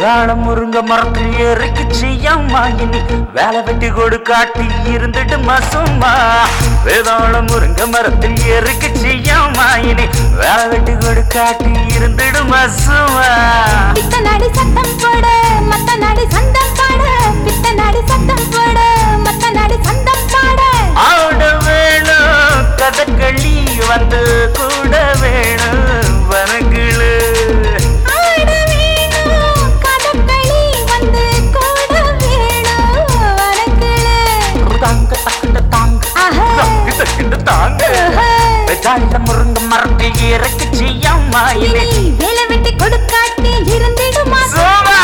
வேதாளம் முருங்க மரத்தில் ஏறிக்கு செய்யம்மா இனி வேலை வெட்டி கொடு காட்டி இருந்துட்டு மசும்மா வேதாளம் முருங்க மரத்தில் ஏறிக்கு செய்யம்மா இனி வேலை வெட்டி கொடு காட்டி இருந்துடு மசுமா பித்த நாடி சத்தம் போடு மத்த நாடி சந்தம் பாடு பித்த நாடி சத்தம் போடு மத்த நாடி சந்தம் பாடு ஆட வேணும் கதகளி வந்து கூட வேணும் வனங்களு ஆட வேணும் கதகளி வந்து கூட வேணும் வனங்களே தாங்க தக்கிட்ட தாங்க ஆஹா. தக்கு தக்கிட்ட தாங்க வேதாளம் முருங்க மரத்தில் ஏறிக்கு செய்யம்மா இனி இனி வேலை வெட்டி கொடுக்காட்டி இருந்திடுமா சும்மா.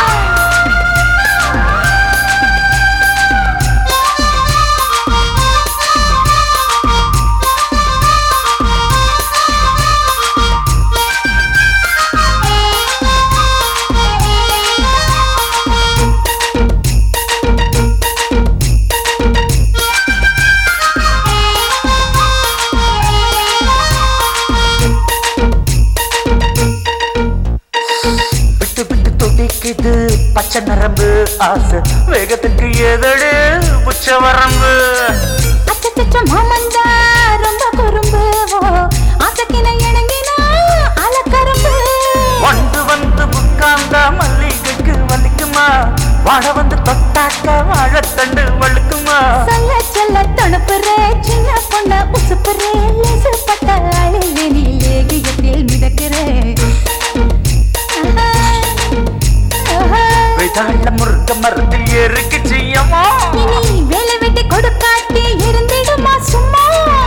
விட்டு விட்டு துடிக்குது பச்சை நரம்பு ஆசை வேகத்துக்கு எதடு புச்ச வரம்பு அச்சச்சச்ச மாமந்தா ரொம்ப குறும்பு ஓ ஆசக்கின இணங்கினா அலக்கரும்பு வந்து வந்து உட்கார்ந்தா மல்லிகைக்கு வலிக்குமா வாழ வந்து தொட்டாக்க வாழத்தண்டு வழுக்குமா சொல்ல சொல்ல தணுப்புற சின்ன பொண்ண உசுப்புற லேசு பட்ட அழில நீ லேகியத்தில் மிதக்கிறேன் விதாழ முருங்க மரத்தில் ஏறுக்கு செய்யமா இனி வேலை வெட்டி கொடுக்காட்டி இருந்திடுமா சும்மா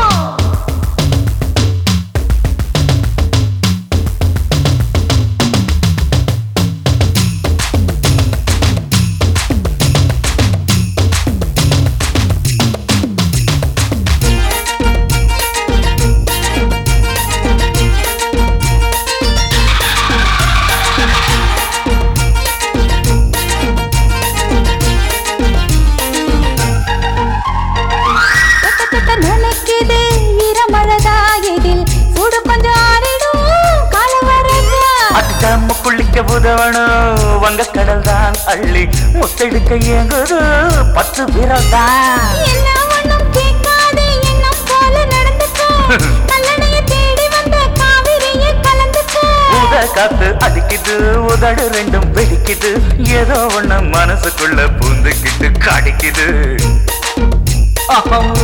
தொட்ட தொட்ட நினைக்குது ஈரமழதா இதில் சூடு கொஞ்சம் ஆறிடும் கால வரதா அதுதான் குளிக்க உதவணும் வங்க கடல் தான் அள்ளி முத்தெடுக்க இயங்குது பத்து விரல் தான் என்ன ஒண்ணும் கேட்காதே எண்ணம் போல நடந்துக்கோ நல்லனைய தேடி வந்த காவிரியை கலந்துக்கோ உத காத்து அடிக்குது உதடு ரெண்டும் வெடிக்குது ஏதோ ஒண்ணு மனசுக்குள்ள பூந்துக்கிட்டு கடிக்குது அஹம்.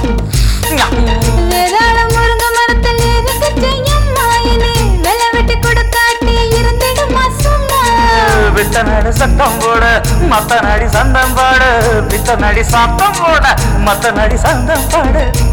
வேதாள முருங்க மரத்தில் இருக்கு செய்யும் மாயினி வெள்ள வெட்டி கொடுக்காட்டி இருந்திடுமா சும்மா வித்த நாடி சத்தம் போட மத்த நாடி சந்தம் பாடு வித்த நாடி சத்தம் போட மத்த நாடி சந்தம் பாடு